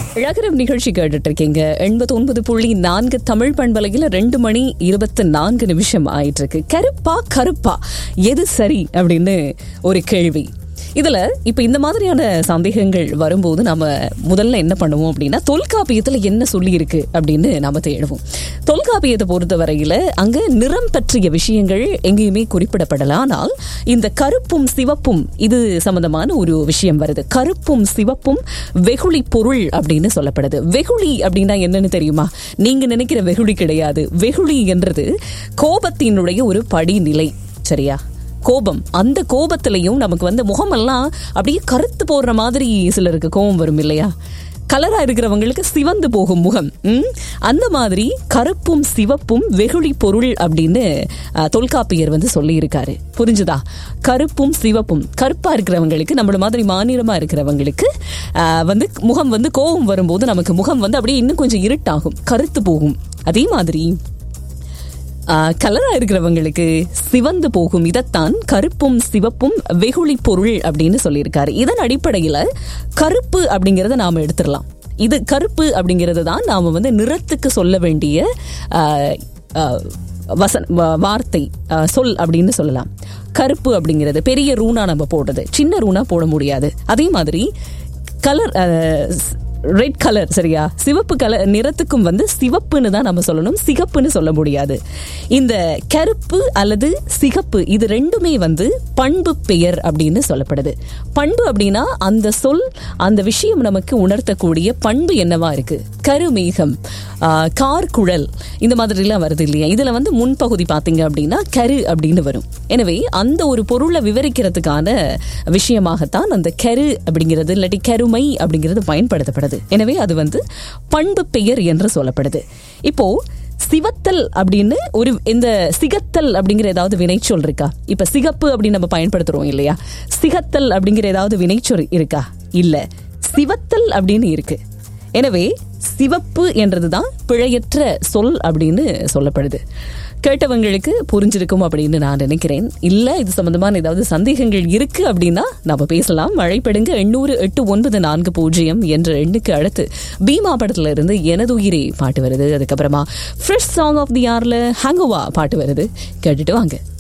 இழகரம் நிகழ்ச்சி கேட்டுட்டு இருக்கீங்க எண்பத்தி ஒன்பது புள்ளி நான்கு தமிழ் பண்பலையில் ரெண்டு மணி இருபத்தி நான்கு நிமிஷம் ஆயிட்டு இருக்கு கருப்பா கருப்பா எது சரி அப்படின்னு ஒரு கேள்வி இதுல இப்ப இந்த மாதிரியான சந்தேகங்கள் வரும்போது நம்ம முதல்ல என்ன பண்ணுவோம் அப்படின்னா தொல்காப்பியத்துல என்ன சொல்லி இருக்கு அப்படின்னு நாம தேடுவோம் தொல்காப்பியத்தை பொறுத்த வரையில அங்க நிறம் பற்றிய விஷயங்கள் எங்கேயுமே குறிப்பிடப்படல ஆனால் இந்த கருப்பும் சிவப்பும் இது சம்பந்தமான ஒரு விஷயம் வருது கருப்பும் சிவப்பும் வெகுளி பொருள் அப்படின்னு சொல்லப்படுது வெகுளி அப்படின்னா என்னன்னு தெரியுமா நீங்க நினைக்கிற வெகுளி கிடையாது வெகுளி என்றது கோபத்தினுடைய ஒரு படிநிலை சரியா கோபம் அந்த கோபத்திலையும் நமக்கு வந்து முகமெல்லாம் அப்படியே கருத்து போடுற மாதிரி சிலருக்கு கோபம் வரும் இல்லையா கலரா இருக்கிறவங்களுக்கு சிவந்து போகும் முகம் ம்? அந்த மாதிரி கருப்பும் சிவப்பும் வெகுளி பொருள் அப்படின்னு அஹ், தொல்காப்பியர் வந்து சொல்லியிருக்காரு புரிஞ்சுதா கருப்பும் சிவப்பும் கருப்பா இருக்கிறவங்களுக்கு நம்மள மாதிரி மாநிலமா இருக்கிறவங்களுக்கு அஹ், வந்து முகம் வந்து கோபம் வரும்போது நமக்கு முகம் வந்து அப்படியே இன்னும் கொஞ்சம் இருட்டாகும் கருத்து போகும் அதே மாதிரி கலரா இருக்கிறவங்களுக்கு சிவந்து போகும் இதைத்தான் கருப்பும் சிவப்பும் வெகுளி பொருள் அப்படின்னு சொல்லியிருக்காரு இதன் அடிப்படையில கருப்பு அப்படிங்கறத நாம எடுத்துடலாம் இது கருப்பு அப்படிங்கிறது தான் நாம வந்து நிறத்துக்கு சொல்ல வேண்டிய ஆஹ், ஆஹ், வசன் வ- வார்த்தை ஆஹ், சொல் அப்படின்னு சொல்லலாம் கருப்பு அப்படிங்கிறது பெரிய ரூனா நம்ம போடுறது சின்ன ரூனா போட முடியாது அதே மாதிரி கலர் ரெட் கலர் சரியா சிவப்பு கலர் நிறத்துக்கும் வந்து சிவப்புன்னு தான் நம்ம சொல்லணும் சிகப்புன்னு சொல்ல முடியாது இந்த கருப்பு அல்லது சிகப்பு இது ரெண்டுமே வந்து பண்பு பெயர் அப்படின்னு சொல்லப்படுது பண்பு அப்படின்னா அந்த சொல் அந்த விஷயம் நமக்கு உணர்த்தக்கூடிய பண்பு என்னவா இருக்கு கருமேகம் ஆஹ், கார்குழல் இந்த மாதிரிலாம் வருது இல்லையா இதுல வந்து முன்பகுதி பாத்தீங்க அப்படின்னா கரு அப்படின்னு வரும் எனவே அந்த ஒரு பொருளை விவரிக்கிறதுக்கான விஷயமாகத்தான் அந்த கரு அப்படிங்கிறது இல்லாட்டி கருமை அப்படிங்கிறது பயன்படுத்தப்படுது எனவே அது வந்து பண்பு பெயர் என்று சொல்லப்படுது இப்போ சிவத்தல் அப்படின்னு ஒரு இந்த சிகத்தல் அப்படிங்கிற ஏதாவது வினைச்சொல் இருக்கா இப்ப சிகப்பு அப்படின்னு நம்ம பயன்படுத்துறோம் இல்லையா சிகத்தல் அப்படிங்கிற ஏதாவது வினைச்சொல் இருக்கா இல்ல சிவத்தல் அப்படின்னு இருக்கு எனவே சிவப்பு என்றதுதான் பிழையற்ற சொல் அப்படின்னு சொல்லப்படுது கேட்டவங்களுக்கு புரிஞ்சிருக்கும் அப்படின்னு நான் நினைக்கிறேன் இல்ல இது சம்பந்தமான ஏதாவது சந்தேகங்கள் இருக்கு அப்படின்னா நம்ம பேசலாம் மழைப்படுங்க எண்ணூறு எட்டு ஒன்பது நான்கு பூஜ்ஜியம் என்ற எண்ணுக்கு அடுத்து பீமா படத்துல இருந்து எனது உயிரே பாட்டு வருது அதுக்கப்புறமா ஃப்ரெஷ் சாங் ஆஃப் தி ஆர்ல ஹேங்கோவா பாட்டு வருது கேட்டுட்டு வாங்க